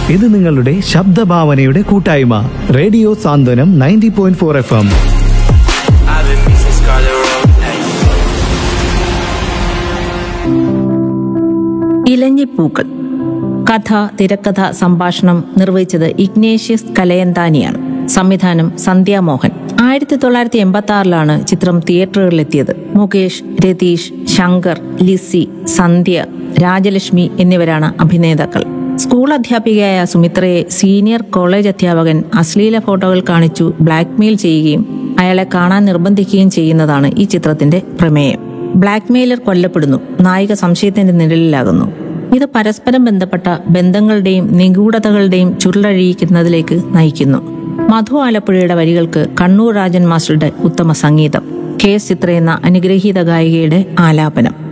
ഇത് നിങ്ങളുടെ ശബ്ദഭാവനയുടെ കൂട്ടായ്മ radio Santhwanam ninety point four F M I've been missing Scarlet Road. Hey. ഇലഞ്ഞിപ്പൂക്കൾ കഥ തിരക്കഥ സംഭാഷണം നിർവഹിച്ചത് ഇഗ്നേഷ്യസ് കലയന്താനിയാണ് സംവിധാനം സന്ധ്യാമോഹൻ ആയിരത്തി തൊള്ളായിരത്തി എൺപത്തി ആറിലാണ് ചിത്രം തിയേറ്ററുകളിലെത്തിയത് മുകേഷ് രതീഷ് ശങ്കർ ലിസി സന്ധ്യ രാജലക്ഷ്മി എന്നിവരാണ് അഭിനേതാക്കൾ സ്കൂൾ അധ്യാപികയായ സുമിത്രയെ സീനിയർ കോളേജ് അധ്യാപകൻ അശ്ലീല ഫോട്ടോകൾ കാണിച്ചു ബ്ലാക്ക്മെയിൽ ചെയ്യുകയും അയാളെ കാണാൻ നിർബന്ധിക്കുകയും ചെയ്യുന്നതാണ് ഈ ചിത്രത്തിന്റെ പ്രമേയം ബ്ലാക്ക്മെയിലർ കൊല്ലപ്പെടുന്നു നായിക സംശയത്തിന്റെ നിഴലിലാകുന്നു ഇത് പരസ്പരം ബന്ധപ്പെട്ട ബന്ധങ്ങളുടെയും നിഗൂഢതകളുടെയും ചുരുളഴിയിക്കുന്നതിലേക്ക് നയിക്കുന്നു മധു ആലപ്പുഴയുടെ വരികൾക്ക് കണ്ണൂർ രാജൻ മാസ്റ്ററുടെ ഉത്തമ സംഗീതം കെ എസ് ചിത്ര എന്ന അനുഗ്രഹീത ഗായികയുടെ ആലാപനം